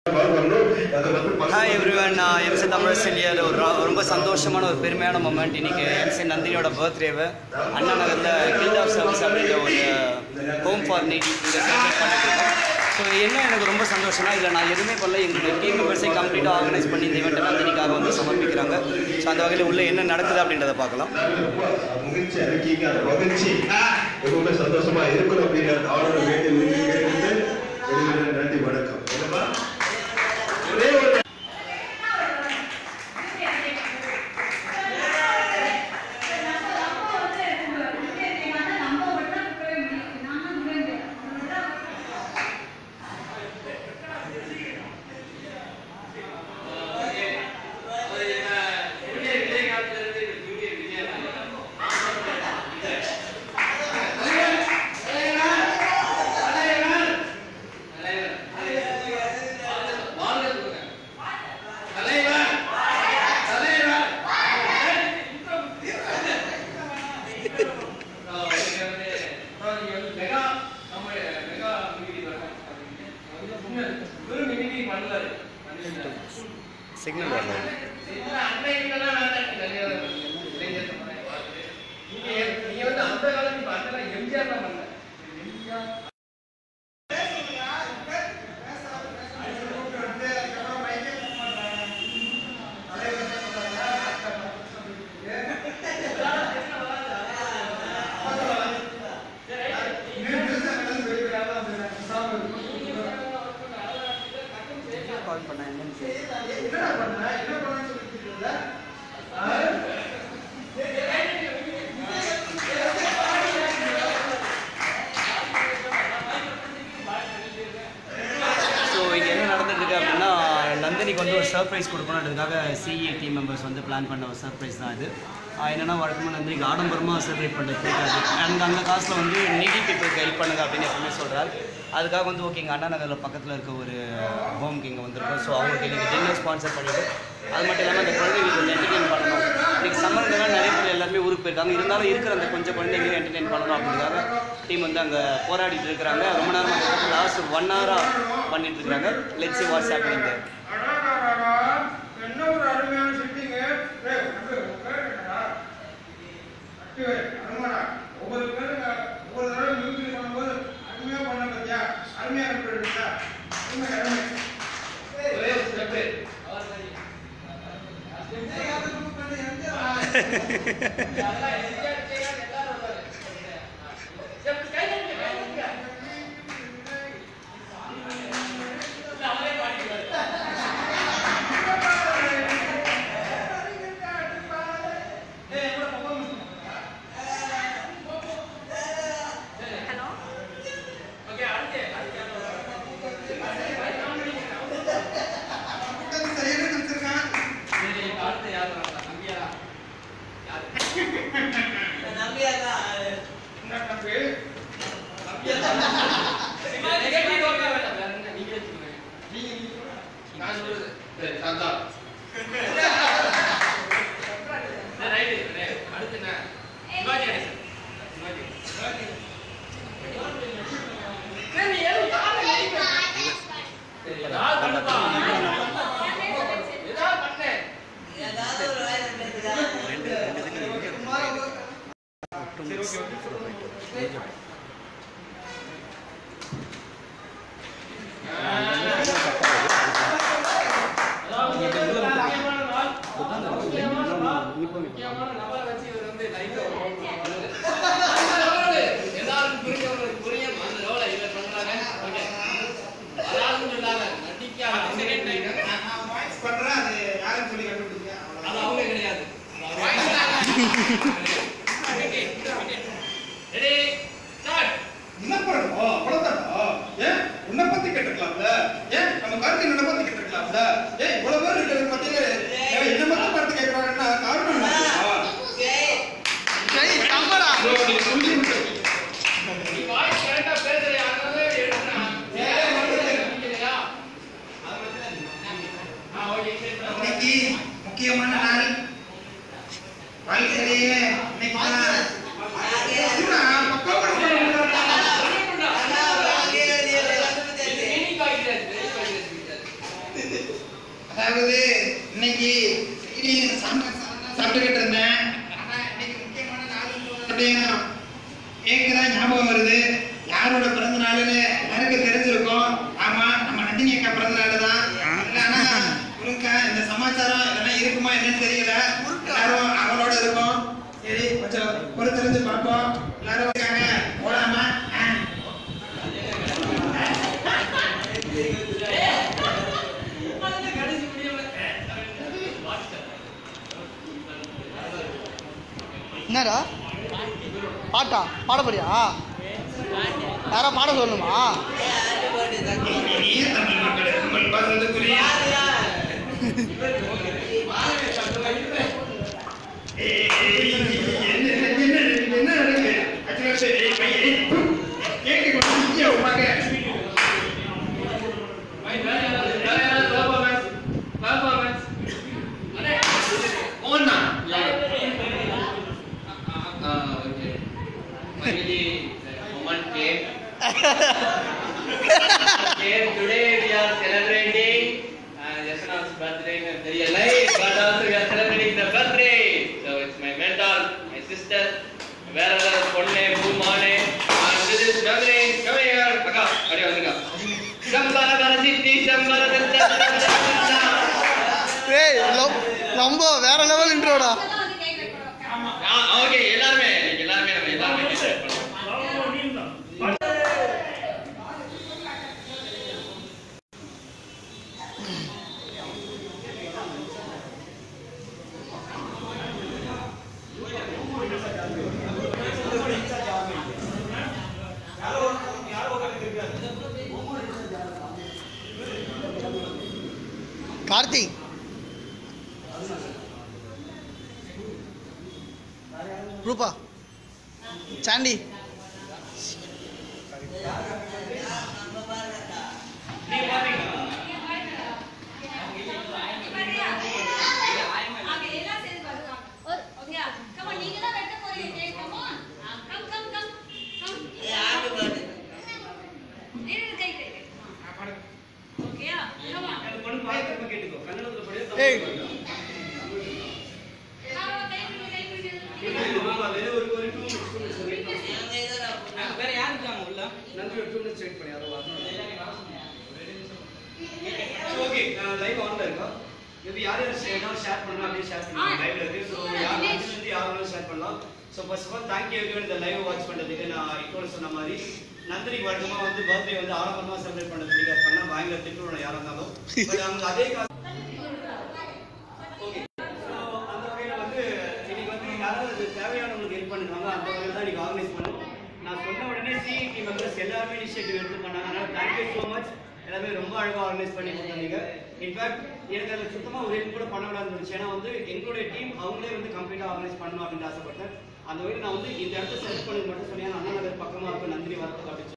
Hi everyone MC Tamilarasan here ஒரு ரா- ரொம்ப சந்தோஷமான ஒரு பெருமையான மூமெண்ட் இன்னைக்கு எம்சி நந்தினியோட பர்த்டேவை அண்ணா நகரில் கில்ட் ஆஃப் சர்வீஸ் அப்படின்ற ஒரு ஹோம் ஃபார் நீடி இங்கே செலிப்ரேட் பண்ணிட்டு இருக்கோம் ஸோ என்ன எனக்கு ரொம்ப சந்தோஷம்னா இதில் நான் எதுவுமே பண்ணல எங்களுடைய டீம் மெம்பர்ஸை கம்ப்ளீட்டாக ஆர்கனைஸ் பண்ணி இந்த இவெண்ட்டை நந்தினிக்காக வந்து சமர்ப்பிக்கிறாங்க ஸோ அந்த வகையில் உள்ள என்ன நடக்குது அப்படின்றத பார்க்கலாம் மகிழ்ச்சி அறிக்கைக்கு அந்த மகிழ்ச்சி எப்பவுமே சந்தோஷமா இருக்கணும் அப்படிங்கிற அவரோட வேண்டி கேட்டு வெளியிட நன்றி வணக்கம் என்னப்பா? ஒரே ஒரு சிக்னல் வரல கால் பண்ண என்னன்னு ஸோ இங்கே என்ன நடந்துட்டு இருக்கு அப்படின்னா நந்தினிக்கு வந்து ஒரு சர்ப்ரைஸ் கொடுக்கணுன்றதுக்காக சிஇ டீம் மெம்பர்ஸ் வந்து பிளான் பண்ண ஒரு சர்ப்ரைஸ் தான் இது ஆஹ் என்னன்னா வழக்கமாக நந்தினிக்கு ஆடம்பரமாக செலிப்ரேட் பண்ணுறது பிடிக்காது அண்ட் அந்த காசில் வந்து நீடி பீப்புளுக்கு ஹெல்ப் பண்ணுங்க அப்படின்னு எப்பவுமே சொல்கிறார் அதுக்காக வந்து ஓகே இங்கே அண்ணா நகரில் பக்கத்தில் இருக்க ஒரு ஹோம்க்கு இங்கே வந்திருக்கோம் ஸோ அவங்களுக்கு இன்றைக்கி டின்னர் ஸ்பான்சர் பண்ணிட்டு அது மட்டும் இல்லாமல் அந்த குழந்தைங்களுக்கு கொஞ்சம் என்டர்டெயின் பண்ணணும் இன்றைக்கி சம்மருங்கெல்லாம் நிறைய பேர் எல்லாருமே ஊருக்கு போயிருக்காங்க இருந்தாலும் இருக்கிற அந்த கொஞ்சம் குழந்தைங்களையும் என்டர்டெயின் பண்ணணும் அப்படிங்கிறதுக்காக டீம் வந்து அங்கே போராடிட்டு இருக்கிறாங்க ரொம்ப நேரமாக லாஸ்ட் ஒன் ஹவராக பண்ணிட்டு இருக்காங்க லெட்ஸ் சி வாட்ஸ் ஹேப்பனிங் அடாடாடாடா, என்ன ஒரு அருமையான சிட்டிங்க டேய், வந்து உட்காருங்கடா. அட்டி வை, அருமைடா. ஒவ்வொரு பேருங்க ஒவ்வொரு தடவை மியூசிக் பண்ணும்போது அருமையா பண்ண பத்தியா அருமையா கண்டுபிடிச்சா அருமை அருமை ஒரே ஒரு ஸ்டெப்பு என்ன தம்பி நான் சொல்றது சரி சாந்தா பண்றேன் அது யாருன்னு சொல்லி கண்டுபிடிங்க என்ன பண்ணணும் அவ்வளவுதானா ஏன் உன்னை பத்தி கேட்டுக்கலாம்ல ஏன் நம்ம கருத்து என்ன பத்தி கேட்டுக்கலாம்ல ஏன் இவ்வளவு பேர் இருக்கிறது பத்தி ஏன் என்ன பத்தி கருத்து கேட்கறாங்கன்னா காரணம் என்னப்பா? இதோ நீ சொல்லி விட்டு. இன்னைக்கு முக்கியமான நாள் வாழ்க்கையிலேயே இன்னைக்கு தான் சும்மா பக்கம் பக்கம் அதாவது இன்னைக்கு daily சாம்பார் சாதம் தான் சாப்பிட்டுக்கிட்டு இருந்தேன் ஆனா இன்னைக்கு முக்கியமான நாள் அப்படின்னு எனக்கு தான் ஞாபகம் வருது யாரோட பிறந்த நாளுன்னு யாருக்கு தெரிஞ்சிருக்கும் ஆமா நம்ம நந்தினி அக்கா பிறந்த நாள் தான் ஆனா முருங்கா இந்த சமாச்சாரம் இதெல்லாம் இருக்குமா என்னன்னு தெரியல எல்லாரும் அவளோட இருக்கோம் சரி கொஞ்சம் பொறுத்திருந்து பார்ப்போம் எல்லாரும் இருக்காங்க போலாமா ஆ. என்னடா பாட்டா பாட போறியா யாரா பாட சொல்லணுமா இனிய தமிழ் மக்களே, உங்கள் பகிர்ந்துக்குரிய ஏய், என்ன என்ன என்ன நடக்குது? actually சரி, ஏய், பையன், ஏய், கேக்கு கொண்டு இங்கே உட்காங்க. ஓன்னா. Finally, the moment came. came today. We are celebrating uh, Yashanav's birthday. I'm very alive, but also we are celebrating the birthday. So it's my mentor, my sister, wherever பொண்ணு பூமானே and this is Nandini. Come here. அக்கா அப்படியே வந்துங்க சம்பர கரசித்தி சம்பர ஏய் love ரொம்ப வேற level இன்ட்ரோடா okay எல்லாருமே இன்னைக்கு எல்லாருமே நம்ம எல்லாருமே கேட்டு பண்ணலாம் கார்த்திக் ரூபா சாண்டி ஏய் வேற யார் இருக்காங்க உள்ள நன்றி ஒரு டூ மினிட்ஸ் வெயிட் பண்ணி யாரோ வரணும் ஓகே லைவ் ஆன்ல இருக்கா மேபி யார் யார் ஏதாவது ஷேர் பண்ணலாம் அப்படியே ஷேர் பண்ணுங்க லைவ்ல இருக்கு ஸோ யார் இருந்து யாரும் ஷேர் பண்ணலாம் so first of all thank you everyone இந்த லைவ் வாட்ச் பண்ணுறதுக்கு நான் இப்போ சொன்ன மாதிரி நந்தினி வழக்கமாக வந்து பர்த்டே வந்து ஆடம்பரமாக செலிப்ரேட் பண்ணுறதுக்கு பண்ணால் பயங்கர திட்டுவோம் யாராக இருந்தாலும் பட் அவங்க அதே காசு ஓகே ஸோ அந்த வகையில் வந்து இன்னைக்கு வந்து யாராவது அது தேவையானவங்களுக்கு ஹெல்ப் பண்ணுறாங்க அந்த வகையில் தான் இன்னைக்கு ஆர்கனைஸ் பண்ணோம் நான் சொன்ன உடனே சிஇடி மெம்பர்ஸ் எல்லாருமே இனிஷியேட்டிவ் எடுத்து பண்ணாங்க அதனால தேங்க்யூ ஸோ மச் எல்லாமே ரொம்ப அழகாக ஆர்கனைஸ் பண்ணி கொடுத்தாங்க இன்ஃபேக்ட் எனக்கு அதில் சுத்தமாக ஒரு ஹெல்ப் கூட பண்ண விடாது இருந்துச்சு ஏன்னா வந்து எங்களுடைய டீம் அவங்களே வந்து கம்ப்ளீட்டாக ஆர்கனைஸ் பண்ணணும் அப்படின்னு ஆசைப்பட்டேன் அந்த வகையில் நான் வந்து இந்த இடத்த செலக்ட் பண்ணது மட்டும் சொன்னேன் அண்ணா நகர் பக்கமாக இருக்கும் நந்தினி வரத்துக்கு அப்படின்னு